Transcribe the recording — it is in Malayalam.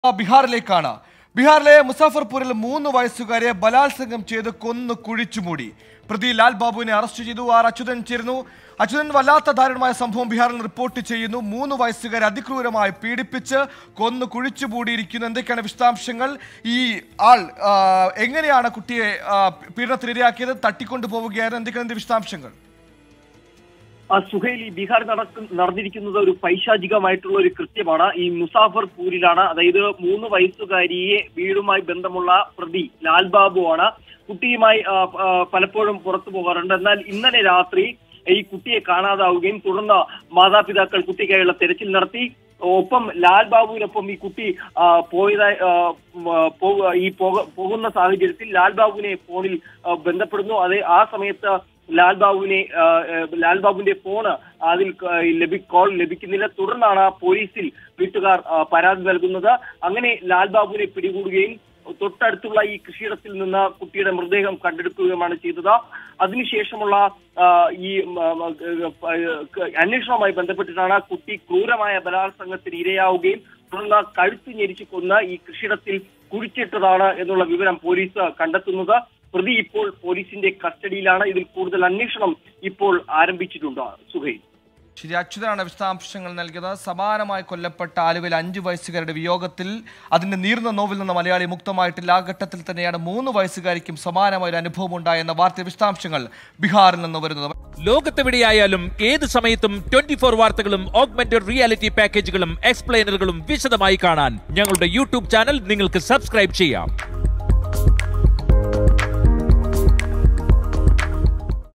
ബീഹാറിലേക്കാണ് ബീഹാറിലെ മുസാഫർപൂരിൽ മൂന്ന് വയസ്സുകാരെ ബലാത്സംഗം ചെയ്ത് കൊന്നു കുഴിച്ചുമൂടി പ്രതി ലാൽ ബാബുവിനെ അറസ്റ്റ് ചെയ്തു ആർ അച്യുതൻ ചേരുന്നു അച്യുതൻ വല്ലാത്ത ദാരുണമായ സംഭവം ബീഹാറിൽ റിപ്പോർട്ട് ചെയ്യുന്നു മൂന്ന് വയസ്സുകാരെ അതിക്രൂരമായി പീഡിപ്പിച്ച് കൊന്നു കുഴിച്ചുമൂടിയിരിക്കുന്നു എന്തൊക്കെയാണ് വിശദാംശങ്ങൾ ഈ ആൾ ആ, എങ്ങനെയാണ് കുട്ടിയെ ആ, പീഡനത്തിനിരയാക്കിയത് തട്ടിക്കൊണ്ടു പോവുകയായിരുന്നു എന്തൊക്കെയാണ് ഇതിന്റെ വിശദാംശങ്ങൾ ആ സുഹൈൽ ഈ ബീഹാർ നടക്കും നടന്നിരിക്കുന്നത് ഒരു പൈശാചികമായിട്ടുള്ള ഒരു കൃത്യമാണ് ഈ മുസാഫർപൂരിലാണ് അതായത് മൂന്ന് വയസ്സുകാരിയെ വീടുമായി ബന്ധമുള്ള പ്രതി ലാൽ ബാബു ആണ് കുട്ടിയുമായി ആ, ആ, പലപ്പോഴും പുറത്തു പോകാറുണ്ട് എന്നാൽ ഇന്നലെ രാത്രി ഈ കുട്ടിയെ കാണാതാവുകയും തുടർന്ന് മാതാപിതാക്കൾ കുട്ടിക്കായുള്ള തെരച്ചിൽ നടത്തി ഒപ്പം ലാൽ ബാബുവിനൊപ്പം ഈ കുട്ടി ആ, പോയതായി ആ, ഉം, ആ, പോ- ഈ പോക- പോകുന്ന സാഹചര്യത്തിൽ ലാൽ ബാബുവിനെ ഫോണിൽ ആ, ബന്ധപ്പെടുന്നു അതേ ആ സമയത്ത് ലാൽ ബാബുവിനെ ആ, ആ, ലാൽ ബാബുവിന്റെ ഫോണ് അതിൽ ക- ലഭി കോൾ ലഭിക്കുന്നില്ല തുടർന്നാണ് പോലീസിൽ വീട്ടുകാർ ആ, പരാതി നൽകുന്നത് അങ്ങനെ ലാൽ ബാബുവിനെ പിടികൂടുകയും തൊട്ടടുത്തുള്ള ഈ കൃഷിയിടത്തിൽ നിന്ന് കുട്ടിയുടെ മൃതദേഹം കണ്ടെടുക്കുകയുമാണ് ചെയ്തത് അതിനുശേഷമുള്ള ആ, ഈ ഉം, ആ, ആ, അന്വേഷണവുമായി ബന്ധപ്പെട്ടിട്ടാണ് കുട്ടി ക്രൂരമായ ബലാത്സംഗത്തിന് ഇരയാവുകയും തുടർന്ന് കഴുത്ത് ഞെരിച്ചു കൊന്ന് ഈ കൃഷിയിടത്തിൽ കുഴിച്ചിട്ടതാണ് എന്നുള്ള വിവരം പോലീസ് കണ്ടെത്തുന്നത് പ്രതി ഇപ്പോൾ പോലീസിന്റെ കസ്റ്റഡിയിലാണ് ഇതിൽ കൂടുതൽ അന്വേഷണം ഇപ്പോൾ ആരംഭിച്ചിട്ടുണ്ട് സുഹൈൽ ശരി അച്യുതനാണ് വിശദാംശങ്ങൾ നൽകിയത് സമാനമായി കൊല്ലപ്പെട്ട ആലുവയിൽ അഞ്ചു വയസ്സുകാരുടെ വിയോഗത്തിൽ അതിന്റെ നീർന്ന നോവിൽ നിന്ന് മലയാളി മുക്തമായിട്ടില്ല ആ ഘട്ടത്തിൽ തന്നെയാണ് മൂന്ന് വയസ്സുകാരിക്കും സമാനമായ ഒരു അനുഭവം ഉണ്ടായെന്ന വാർത്ത വിശദാംശങ്ങൾ ബീഹാറിൽ നിന്ന് വരുന്നത് ലോകത്തെവിടെയായാലും ഏത് സമയത്തും ട്വന്റി ഫോർ വാർത്തകളും ഓഗ്മെന്റഡ് റിയാലിറ്റി പാക്കേജുകളും എക്സ്പ്ലെയിനറുകളും വിശദമായി കാണാൻ ഞങ്ങളുടെ യൂട്യൂബ് ചാനൽ നിങ്ങൾക്ക് സബ്സ്ക്രൈബ് ചെയ്യാം